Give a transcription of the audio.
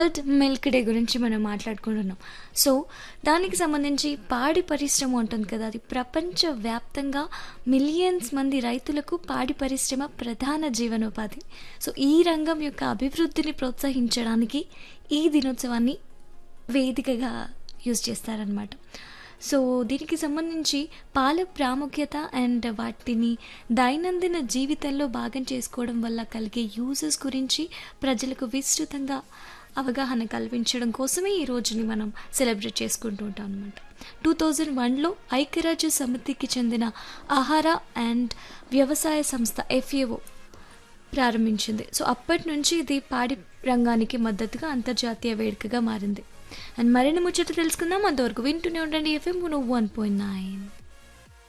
world milk day గురించి మనం మాట్లాడుకుంటున్నాం సో దానికి సంబంధించి పాడి పరిశ్రమ ఉంటుంది కదా అది ప్రపంచవ్యాప్తంగా మిలియన్స్ మంది రైతులకు పాడి పరిశ్రమ ప్రధాన జీవనోపాధి సో ఈ రంగం యొక్క అభివృద్ధిని ప్రోత్సహించడానికి ఈ దినోత్సవాన్ని వేదికగా యూజ్ చేస్తారనమాట సో దీనికి సంబంధించి పాల ప్రాముఖ్యత అండ్ వాటిని దైనందిన జీవితంలో భాగం చేసుకోవడం వల్ల కలిగే యూజెస్ గురించి ప్రజలకు విస్తృతంగా అవగాహన కల్పించడం కోసమే ఈ రోజుని మనం సెలబ్రేట్ చేసుకుంటూ ఉంటాం అనమాట టూ థౌజండ్ వన్లో ఐక్యరాజ్య సమితికి చెందిన ఆహార అండ్ వ్యవసాయ సంస్థ ఎఫ్ఏఓ ప్రారంభించింది సో అప్పటి నుంచి ఇది పాడి రంగానికి మద్దతుగా అంతర్జాతీయ వేడుకగా మారింది అండ్ మరిన్ని ముచ్చట తెలుసుకుందాం అంతవరకు వింటూనే ఉండండి ఎఫ్ఎం వన్ పాయింట్ నైన్